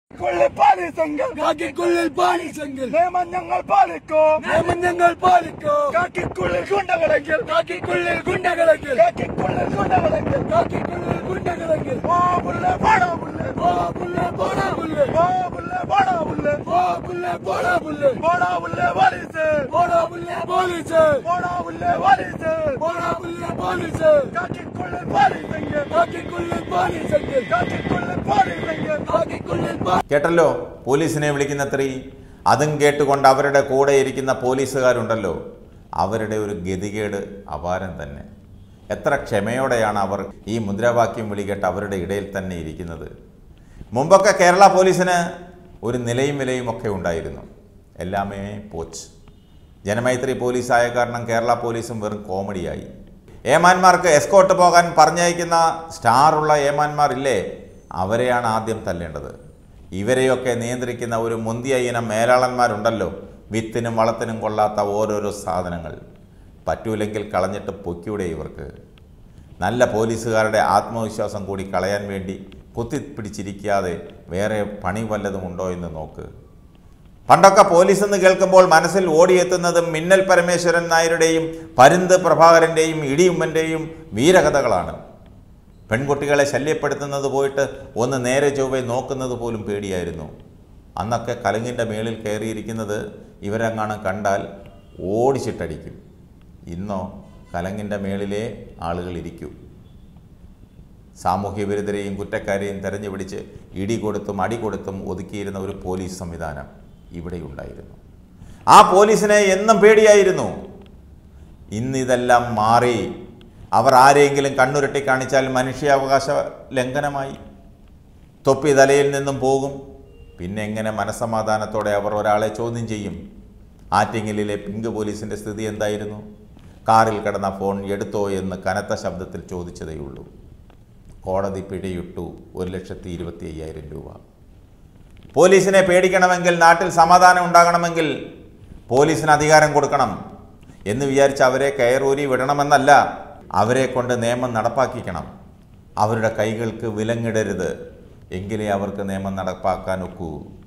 കുള്ളിൽ പാലിസെങ്കിൽ കാക്കിക്കുള്ളിൽ പാലിച്ചെങ്കിൽ നിയമം ഞങ്ങൾ പാലിക്കും നിയമം ഞങ്ങൾ പാലിക്കും കാക്കിക്കുള്ളിൽ ഗുണ്ടകളെങ്കിൽ കാക്കിക്കുള്ളിൽ ഗുണ്ടകളെങ്കിൽ കാക്കിക്കുള്ളിൽ ഗുണ്ടകളെങ്കിൽ കാക്കിക്കുള്ളിൽ ഗുണ്ടകളെങ്കിൽ ഓ പുല്ല് പാടാ പുല്ല് ഓ പുല്ല് പോടാ പുല്ല് ഓ പുല്ല് പാടാ പുല്ല് ഓ പുല്ല് പോടാ പുല്ല് പോടാ പുല്ല് പോലീസ് പോടാ പുല്ല് പോലീസ് പോടാ പുല്ല് പോലീസ് പോടാ പുല്ല് പോലീസ് കാക്കിക്കുള്ളിൽ പാലിസെങ്കിൽ കാക്കിക്കുള്ളിൽ പാലിച്ചെങ്കിൽ കാക്കിക്കുള്ളിൽ പാലിസെങ്കിൽ കാക്കിക്കുള്ളിൽ പാ കേട്ടല്ലോ പോലീസിനെ വിളിക്കുന്ന സ്ത്രീ അതും കേട്ടുകൊണ്ട് അവരുടെ കൂടെ ഇരിക്കുന്ന പോലീസുകാരുണ്ടല്ലോ അവരുടെ ഒരു ഗതികേട് അപാരം തന്നെ എത്ര ക്ഷമയോടെയാണ് അവർ ഈ മുദ്രാവാക്യം വിളികേട്ട് അവരുടെ ഇടയിൽ തന്നെ ഇരിക്കുന്നത് മുമ്പൊക്കെ കേരള പോലീസിന് ഒരു നിലയും വിലയും ഒക്കെ ഉണ്ടായിരുന്നു എല്ലാമേ പോച്ച് ജനമൈത്രി പോലീസായ കാരണം കേരള പോലീസും വെറും കോമഡിയായി ഏമാന്മാർക്ക് എസ്കോട്ട് പോകാൻ പറഞ്ഞയക്കുന്ന സ്റ്റാറുള്ള ഏമാന്മാർ ഇല്ലേ അവരെയാണ് ആദ്യം തല്ലേണ്ടത് ഇവരെയൊക്കെ നിയന്ത്രിക്കുന്ന ഒരു മുന്തിയ ഇനം മേലാളന്മാരുണ്ടല്ലോ വിത്തിനും വളത്തിനും കൊള്ളാത്ത ഓരോരോ സാധനങ്ങൾ പറ്റൂലെങ്കിൽ കളഞ്ഞിട്ട് പൊക്കിയൂടെ ഇവർക്ക് നല്ല പോലീസുകാരുടെ ആത്മവിശ്വാസം കൂടി കളയാൻ വേണ്ടി കുത്തിപ്പിടിച്ചിരിക്കാതെ വേറെ പണി വല്ലതും ഉണ്ടോ എന്ന് നോക്ക് പണ്ടൊക്കെ പോലീസ് എന്ന് കേൾക്കുമ്പോൾ മനസ്സിൽ ഓടിയെത്തുന്നതും മിന്നൽ പരമേശ്വരൻ നായരുടെയും പരുന്ത് പ്രഭാകരൻ്റെയും ഇടിയുമ്മൻ്റെയും വീരകഥകളാണ് പെൺകുട്ടികളെ ശല്യപ്പെടുത്തുന്നത് പോയിട്ട് ഒന്ന് നേരെ ചൊവ്വെ നോക്കുന്നത് പോലും പേടിയായിരുന്നു അന്നൊക്കെ കലുങ്ങിൻ്റെ മേളിൽ കയറിയിരിക്കുന്നത് ഇവരെങ്ങാനും കണ്ടാൽ ഓടിച്ചിട്ടടിക്കും ഇന്നോ കലങ്ങിൻ്റെ മേളിലേ ആളുകൾ ഇരിക്കൂ സാമൂഹ്യ വിരുദ്ധരെയും കുറ്റക്കാരെയും തെരഞ്ഞു പിടിച്ച് ഇടി കൊടുത്തും അടി കൊടുത്തും ഒതുക്കിയിരുന്ന ഒരു പോലീസ് സംവിധാനം ഇവിടെയുണ്ടായിരുന്നു ആ പോലീസിനെ എന്നും പേടിയായിരുന്നു ഇന്നിതെല്ലാം മാറി അവർ ആരെയെങ്കിലും കണ്ണുരുട്ടി കാണിച്ചാൽ മനുഷ്യാവകാശ ലംഘനമായി തൊപ്പി തലയിൽ നിന്നും പോകും പിന്നെ എങ്ങനെ മനസ്സമാധാനത്തോടെ അവർ ഒരാളെ ചോദ്യം ചെയ്യും ആറ്റിങ്ങലിലെ പിങ്ക് പോലീസിൻ്റെ സ്ഥിതി എന്തായിരുന്നു കാറിൽ കിടന്ന ഫോൺ എടുത്തോ എന്ന് കനത്ത ശബ്ദത്തിൽ ചോദിച്ചതേയുള്ളൂ കോടതി പിഴയിട്ടു ഒരു ലക്ഷത്തി ഇരുപത്തി അയ്യായിരം രൂപ പോലീസിനെ പേടിക്കണമെങ്കിൽ നാട്ടിൽ സമാധാനം ഉണ്ടാകണമെങ്കിൽ പോലീസിന് അധികാരം കൊടുക്കണം എന്ന് വിചാരിച്ച് അവരെ കയറൂരി വിടണമെന്നല്ല അവരെ കൊണ്ട് നിയമം നടപ്പാക്കിക്കണം അവരുടെ കൈകൾക്ക് വിലങ്ങിടരുത് എങ്കിലേ അവർക്ക് നിയമം നടപ്പാക്കാൻ ഒക്കൂ